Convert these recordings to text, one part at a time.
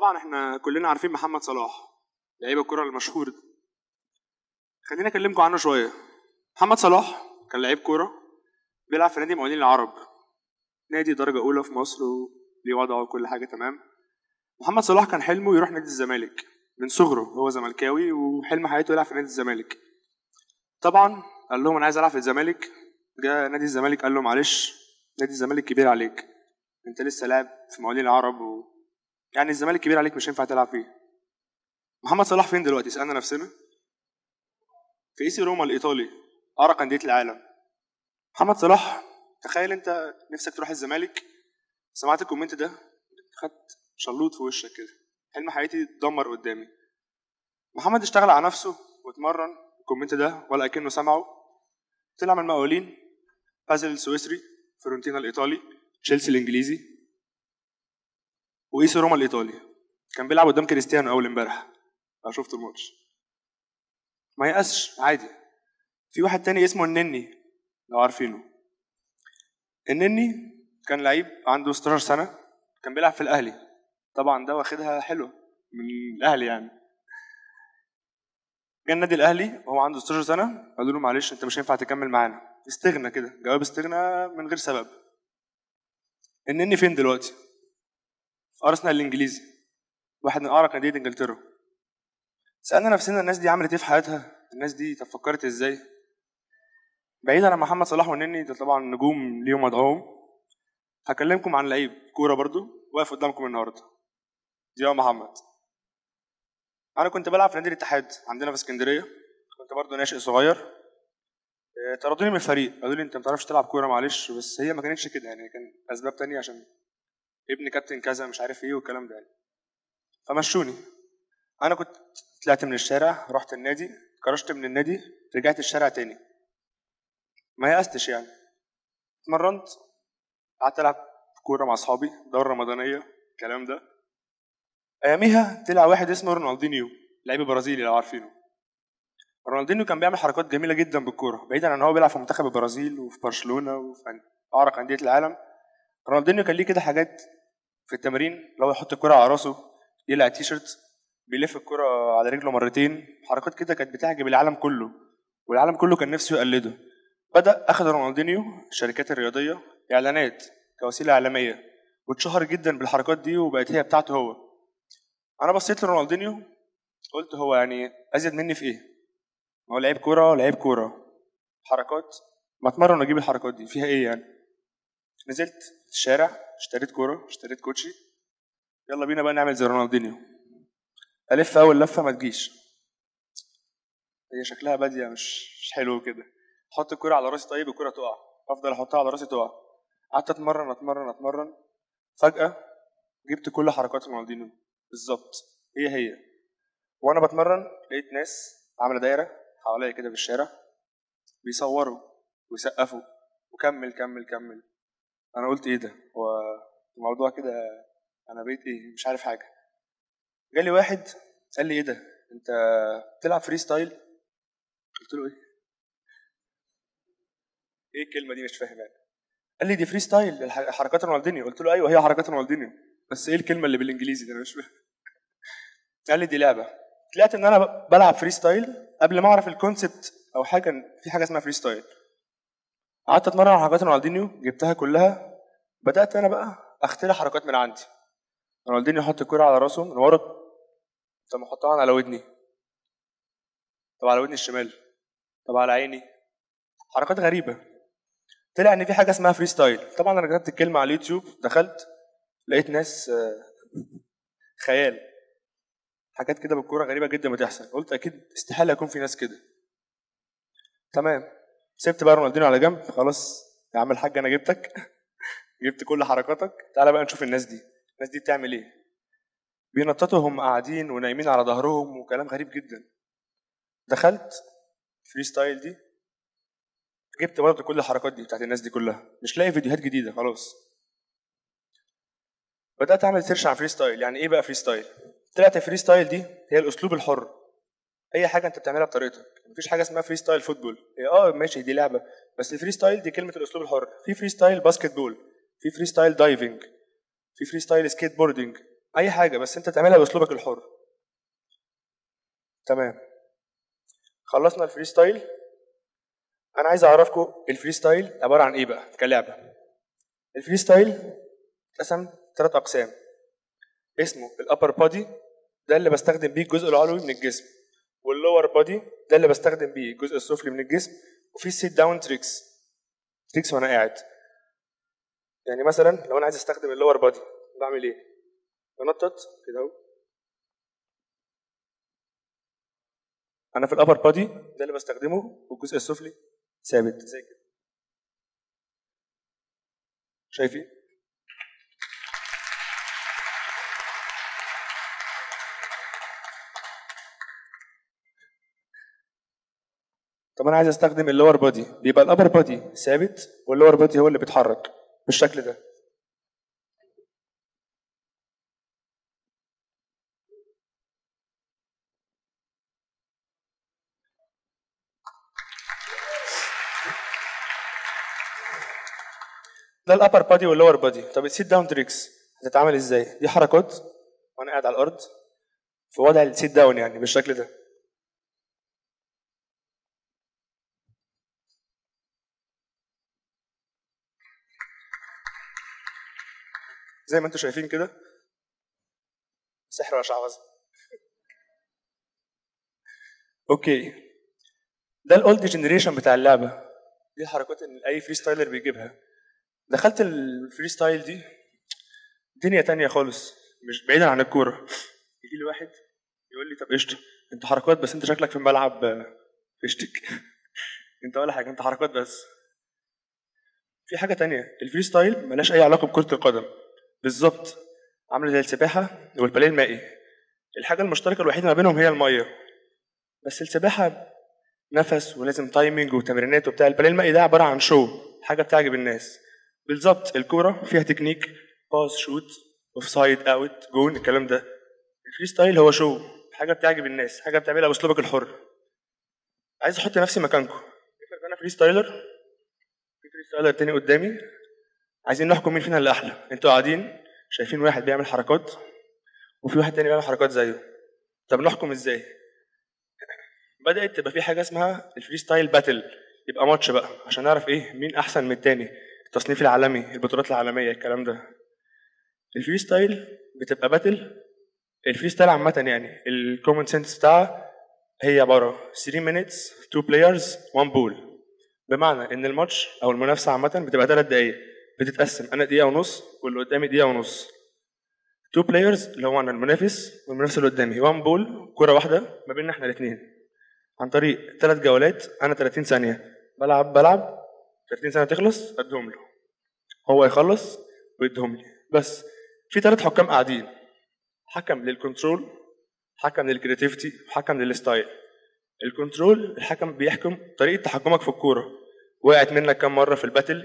طبعا احنا كلنا عارفين محمد صلاح لعيب الكرة المشهور ده خليني اكلمكم عنه شوية محمد صلاح كان لعيب كورة بيلعب في نادي مقاولين العرب نادي درجة أولى في مصر وليه وضعه وكل حاجة تمام محمد صلاح كان حلمه يروح نادي الزمالك من صغره هو زملكاوي وحلم حياته يلعب في نادي الزمالك طبعا قال لهم انا عايز العب في الزمالك جاء نادي الزمالك قال له معلش نادي الزمالك كبير عليك انت لسه لاعب في مقاولين العرب و... يعني الزمالك كبير عليك مش هينفع تلعب فيه محمد صلاح فين دلوقتي سالنا نفسنا في ايسي روما الايطالي ارق انديه العالم محمد صلاح تخيل انت نفسك تروح الزمالك سمعت الكومنت ده خدت شلوط في وشك كده حلم حياتي اتدمر قدامي محمد اشتغل على نفسه واتمرن الكومنت ده ولا اكنه سمعه طلع من المقاولين بازل السويسري فيورنتينا الايطالي تشيلسي الانجليزي وايسي روما الايطالي كان بيلعب قدام كريستيانو اول امبارح انا شفت الماتش ما يأسش عادي في واحد تاني اسمه النني لو عارفينه النني كان لعيب عنده 16 سنه كان بيلعب في الاهلي طبعا ده واخدها حلو من الاهلي يعني جه النادي الاهلي وهو عنده 16 سنه قالوا له معلش انت مش هينفع تكمل معانا استغنى كده جواب استغنى من غير سبب النني فين دلوقتي في ارسنال الانجليزي واحد من اعرق انديه انجلترا سالنا نفسنا الناس دي عملت ايه في حياتها الناس دي طب فكرت ازاي بعيدا عن محمد صلاح والنني ده طبعا نجوم ليهم وضعهم هكلمكم عن لعيب كوره برضو واقف قدامكم النهارده ضياء محمد انا كنت بلعب في نادي الاتحاد عندنا في اسكندريه كنت برضو ناشئ صغير آه، طردوني من الفريق قالوا لي انت ما بتعرفش تلعب كوره معلش بس هي ما كانتش كده يعني كان اسباب تانية عشان ابن كابتن كذا مش عارف ايه والكلام ده يعني فمشوني انا كنت طلعت من الشارع رحت النادي كرشت من النادي رجعت الشارع تاني ما يأستش يعني اتمرنت قعدت العب كوره مع اصحابي دوره رمضانيه الكلام ده اياميها طلع واحد اسمه رونالدينيو لعيب برازيلي لو عارفينه رونالدينيو كان بيعمل حركات جميله جدا بالكوره بعيدا عن ان هو بيلعب في منتخب البرازيل وفي برشلونه وفي اعرق انديه العالم رونالدينيو كان ليه كده حاجات في التمرين اللي هو يحط الكوره على راسه يقلع التيشيرت بيلف الكوره على رجله مرتين حركات كده كانت بتعجب العالم كله والعالم كله كان نفسه يقلده بدا اخذ رونالدينيو الشركات الرياضيه اعلانات كوسيله اعلاميه واتشهر جدا بالحركات دي وبقت هي بتاعته هو انا بصيت لرونالدينيو قلت هو يعني ازيد مني في ايه هو لعيب كوره لعيب كوره حركات ما اتمرن واجيب الحركات دي فيها ايه يعني نزلت الشارع اشتريت كوره اشتريت كوتشي يلا بينا بقى نعمل زي رونالدينيو الف اول لفه ما تجيش هي شكلها باديه مش مش حلو كده احط الكوره على راسي طيب الكوره تقع افضل احطها على راسي تقع قعدت اتمرن اتمرن اتمرن فجاه جبت كل حركات رونالدينيو بالظبط هي هي وانا بتمرن لقيت ناس عامله دايره حواليا كده في الشارع بيصوروا ويسقفوا وكمل كمل كمل انا قلت ايه ده هو الموضوع كده انا بقيت ايه مش عارف حاجه جالي واحد قال لي ايه ده انت بتلعب فري ستايل قلت له ايه ايه الكلمه دي مش فاهم يعني قال لي دي فري ستايل الح- حركات رونالدينيو قلت له ايوه هي حركات رونالدينيو بس ايه الكلمه اللي بالانجليزي دي انا مش فاهم قال لي دي لعبه طلعت ان انا ب- بلعب فري ستايل قبل ما اعرف الكونسبت او حاجه إن في حاجه اسمها فري ستايل قعدت اتمرن على حركات رونالدينيو جبتها كلها بدات انا بقى اخترع حركات من عندي رونالدينيو يحط الكرة على راسه من ورا طب احطها على ودني طب على ودني الشمال طب على عيني حركات غريبه طلع ان في حاجه اسمها فري ستايل طبعا انا كتبت الكلمه على اليوتيوب دخلت لقيت ناس آه، خيال حاجات كده بالكوره غريبه جدا بتحصل قلت اكيد استحاله يكون في ناس كده تمام سبت بقى رونالدينو على جنب خلاص يا عم الحاج انا جبتك جبت كل حركاتك تعالى بقى نشوف الناس دي الناس دي بتعمل ايه بينططوا هم قاعدين ونايمين على ظهرهم وكلام غريب جدا دخلت فري ستايل دي جبت برضه كل الحركات دي بتاعت الناس دي كلها مش لاقي فيديوهات جديده خلاص بدات اعمل سيرش عن فري ستايل يعني ايه بقى فري ستايل طلعت فري ستايل دي هي الاسلوب الحر اي حاجه انت بتعملها بطريقتك مفيش حاجه اسمها فري ستايل فوتبول هي اه ماشي دي لعبه بس الفري ستايل دي كلمه الاسلوب الحر في فري ستايل باسكت بول في فري ستايل دايفنج في فري ستايل سكيت بوردنج اي حاجه بس انت تعملها باسلوبك الحر تمام خلصنا الفري ستايل انا عايز اعرفكم الفري ستايل عباره عن ايه بقى كلعبه الفري ستايل اتقسم ثلاث اقسام اسمه الابر بادي ده اللي بستخدم بيه الجزء العلوي من الجسم واللور بادي ده اللي بستخدم بيه الجزء السفلي من الجسم وفي السيت داون تريكس تريكس وانا قاعد يعني مثلا لو انا عايز استخدم اللور بادي بعمل ايه بنطط كده اهو انا في الابر بادي ده اللي بستخدمه والجزء السفلي ثابت زي كده شايفين طب انا عايز استخدم اللور بادي بيبقى الابر بادي ثابت واللور بادي هو اللي بيتحرك بالشكل ده ده الابر بادي واللور بادي طب السيت داون تريكس هتتعمل ازاي دي حركات وانا قاعد على الارض في وضع السيت داون يعني بالشكل ده زي ما انتم شايفين كده سحر ولا شعوذه اوكي ده الاولد جنريشن بتاع اللعبه دي الحركات اللي اي فري ستايلر بيجيبها دخلت الفري ستايل دي دنيا تانية خالص مش بعيدا عن الكوره يجي لي واحد يقول لي طب قشطه انت حركات بس انت شكلك في الملعب آه، فيشتك انت ولا حاجه انت حركات بس في حاجه تانية الفري ستايل ملهاش اي علاقه بكره القدم بالظبط عامله زي السباحه والباليه المائي الحاجه المشتركه الوحيده ما بينهم هي الميه بس السباحه نفس ولازم تايمنج وتمرينات وبتاع الباليه المائي ده عباره عن شو حاجه بتعجب الناس بالظبط الكوره فيها تكنيك باس شوت اوف سايد اوت جون الكلام ده الفري ستايل هو شو حاجه بتعجب الناس حاجه بتعملها باسلوبك الحر عايز احط نفسي مكانكم افرض انا فري ستايلر في فري ستايلر تاني قدامي عايزين نحكم مين فينا اللي احلى انتوا قاعدين شايفين واحد بيعمل حركات وفي واحد تاني بيعمل حركات زيه طب نحكم ازاي بدات تبقى في حاجه اسمها الفري ستايل باتل يبقى ماتش بقى عشان نعرف ايه مين احسن من التاني التصنيف العالمي البطولات العالميه الكلام ده الفري ستايل بتبقى باتل الفري ستايل عامه يعني الكومن سنس بتاعها هي عباره 3 minutes 2 players 1 ball بمعنى ان الماتش او المنافسه عامه بتبقى 3 دقائق بتتقسم انا دقيقه ونص واللي قدامي دقيقه ونص 2 بلايرز اللي هو انا المنافس والمنافس اللي قدامي 1 بول كره واحده ما بيننا احنا الاثنين عن طريق ثلاث جولات انا 30 ثانيه بلعب بلعب 30 ثانيه تخلص اديهم له هو يخلص ويديهم لي بس في ثلاث حكام قاعدين حكم للكنترول حكم للكرياتيفيتي وحكم للستايل الكنترول الحكم بيحكم طريقه تحكمك في الكوره وقعت منك كم مره في الباتل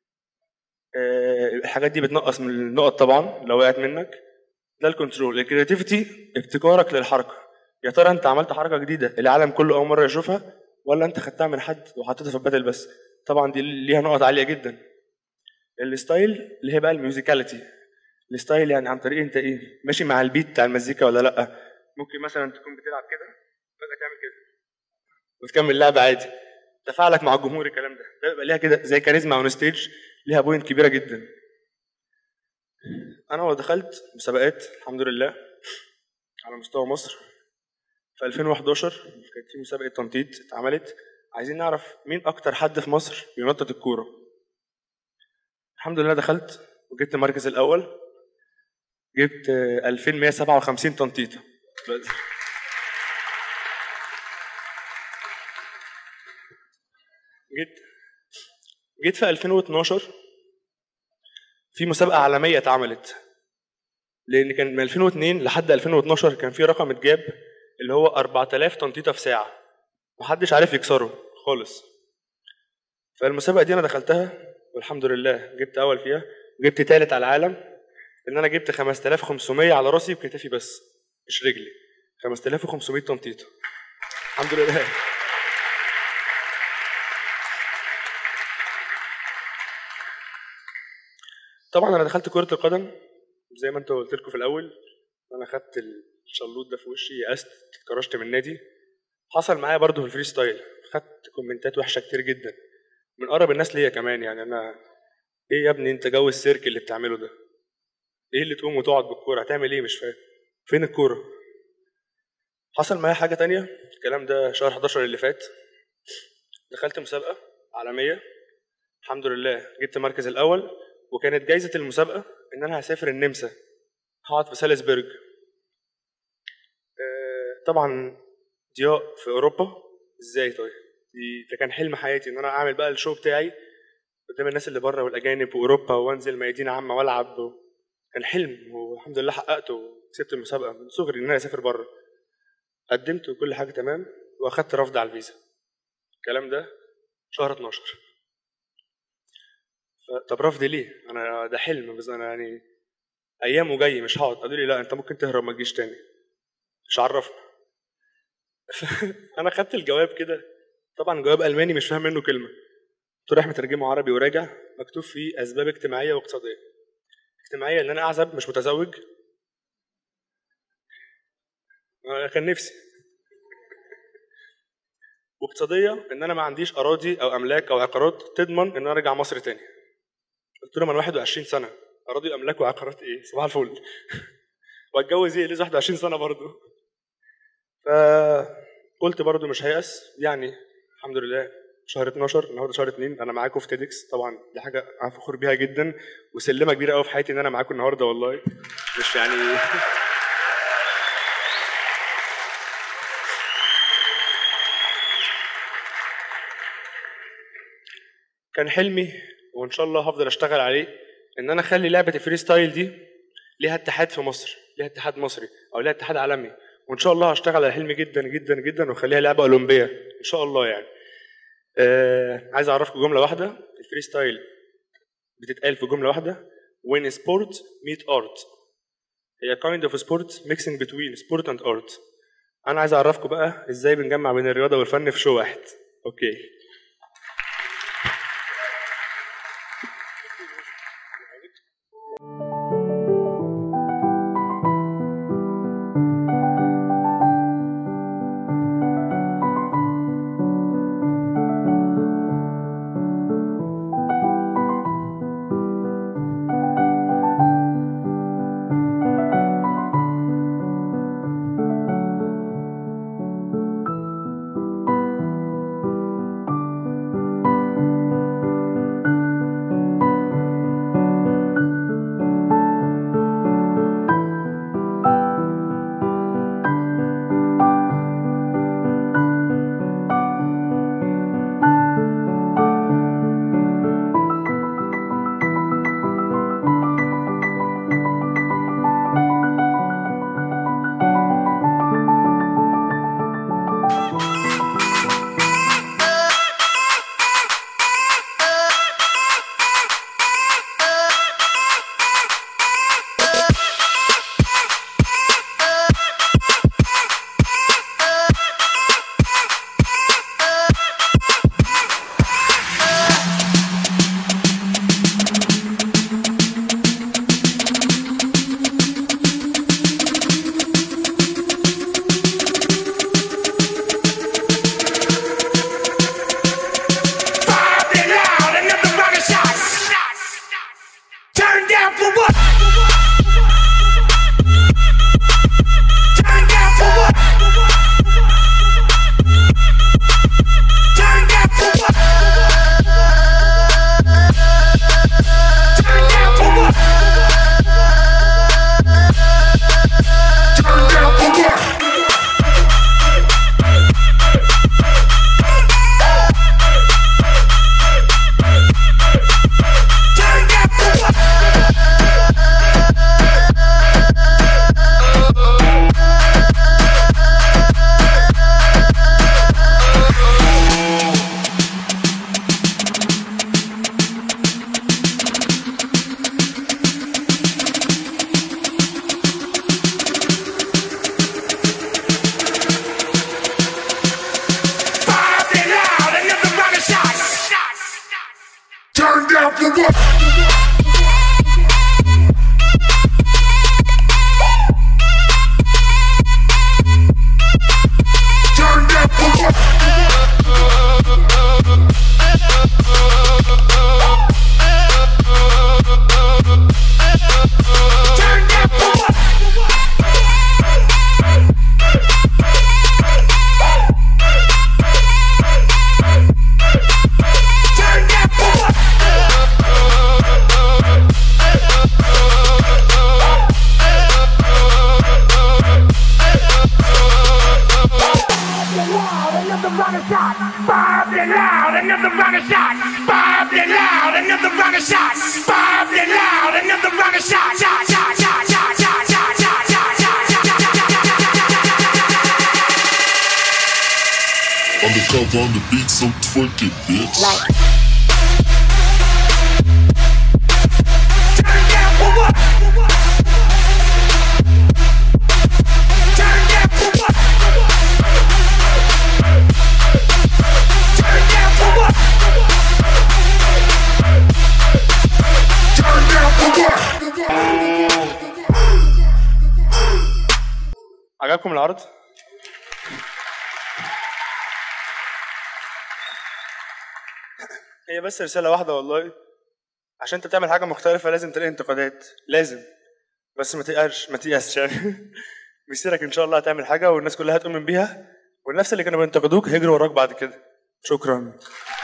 آه، الحاجات دي بتنقص من النقط طبعا لو وقعت منك ده الكنترول الكرياتيفيتي ابتكارك للحركه يا ترى انت عملت حركه جديده العالم كله اول مره يشوفها ولا انت خدتها من حد وحطيتها في الباتل بس طبعا دي ليها نقط عاليه جدا الستايل اللي هي بقى الميوزيكاليتي الستايل يعني عن طريق انت ايه ماشي مع البيت بتاع المزيكا ولا لا ممكن مثلا تكون بتلعب كده فجاه تعمل كده وتكمل لعب عادي تفاعلك مع الجمهور الكلام ده ده بيبقى ليها كده زي كاريزما اون ستيج ليها بوينت كبيره جدا انا ودخلت مسابقات الحمد لله على مستوى مصر في 2011 كانت في مسابقه تنطيط اتعملت عايزين نعرف مين اكتر حد في مصر بينطط الكوره الحمد لله دخلت وجبت المركز الاول جبت آه، 2157 تنطيطه بس. جيت جيت في 2012 في مسابقة عالمية اتعملت لأن كان من 2002 لحد 2012 كان في رقم اتجاب اللي هو 4000 تنطيطة في ساعة محدش عارف يكسره خالص فالمسابقة دي أنا دخلتها والحمد لله جبت أول فيها جبت تالت على العالم لأن أنا جبت 5500 على راسي بكتفي بس مش رجلي 5500 تنطيطة الحمد لله طبعا انا دخلت كره القدم زي ما انت قلت لكم في الاول انا خدت الشلوط ده في وشي يأست اتكرشت من النادي حصل معايا برضو في الفري ستايل خدت كومنتات وحشه كتير جدا من اقرب الناس ليا كمان يعني انا ايه يا ابني انت جو السيرك اللي بتعمله ده ايه اللي تقوم وتقعد بالكوره هتعمل ايه مش فاهم فين الكوره حصل معايا حاجه تانية الكلام ده شهر 11 اللي فات دخلت مسابقه عالميه الحمد لله جبت المركز الاول وكانت جايزه المسابقه ان انا هسافر النمسا هقعد في سالزبرج آه، طبعا ضياء في اوروبا ازاي طيب دي ده كان حلم حياتي ان انا اعمل بقى الشو بتاعي قدام الناس اللي بره والاجانب واوروبا وانزل ميادين عامه والعب و... كان حلم والحمد لله حققته وكسبت المسابقه من صغري ان انا اسافر بره قدمت وكل حاجه تمام واخدت رفض على الفيزا الكلام ده شهر 12 ف- طب رفض ليه؟ انا ده حلم بس انا يعني ايام وجاي مش هقعد قالوا لي لا انت ممكن تهرب ما تجيش تاني مش عرفنا انا خدت الجواب كده طبعا جواب الماني مش فاهم منه كلمه كنت رايح مترجمه عربي وراجع مكتوب فيه اسباب اجتماعيه واقتصاديه اجتماعيه ان انا اعزب مش متزوج آه، كان نفسي واقتصاديه ان انا ما عنديش اراضي او املاك او عقارات تضمن ان انا ارجع مصر تاني قلت لهم انا 21 سنه اراضي واملاك وعقارات ايه صباح الفل واتجوز ايه لسه 21 سنه برضه فقلت برضه مش هيأس يعني الحمد لله شهر 12 النهارده شهر 2 انا معاكم في تيدكس طبعا دي حاجه انا فخور بيها جدا وسلمه كبيره قوي في حياتي ان انا معاكم النهارده والله مش يعني كان حلمي وان شاء الله هفضل اشتغل عليه ان انا اخلي لعبه الفري ستايل دي ليها اتحاد في مصر ليها اتحاد مصري او ليها اتحاد عالمي وان شاء الله هشتغل على حلمي جدا جدا جدا واخليها لعبه اولمبيه ان شاء الله يعني آه عايز اعرفكم جمله واحده الفري ستايل بتتقال في جمله واحده when sport meet art هي kind of sport mixing between sport and art انا عايز اعرفكم بقى ازاي بنجمع بين الرياضه والفن في شو واحد اوكي round of shots. Bob it loud, another round of shots. Bob it loud, another round of shots. Shot, shot, shot, shot, shot, shot, shot, shot, shot, shot, Undercover on the beat, so twerk it, bitch. Turn down for what? Turn down for what? Turn down for what? Turn down for what? عجبكم العرض؟ هي بس رسالة واحدة والله عشان انت بتعمل حاجة مختلفة لازم تلاقي انتقادات لازم بس ما تيأسش ما تيأسش يعني مسيرك ان شاء الله هتعمل حاجة والناس كلها هتؤمن بيها والنفس اللي كانوا بينتقدوك هيجروا وراك بعد كده شكرا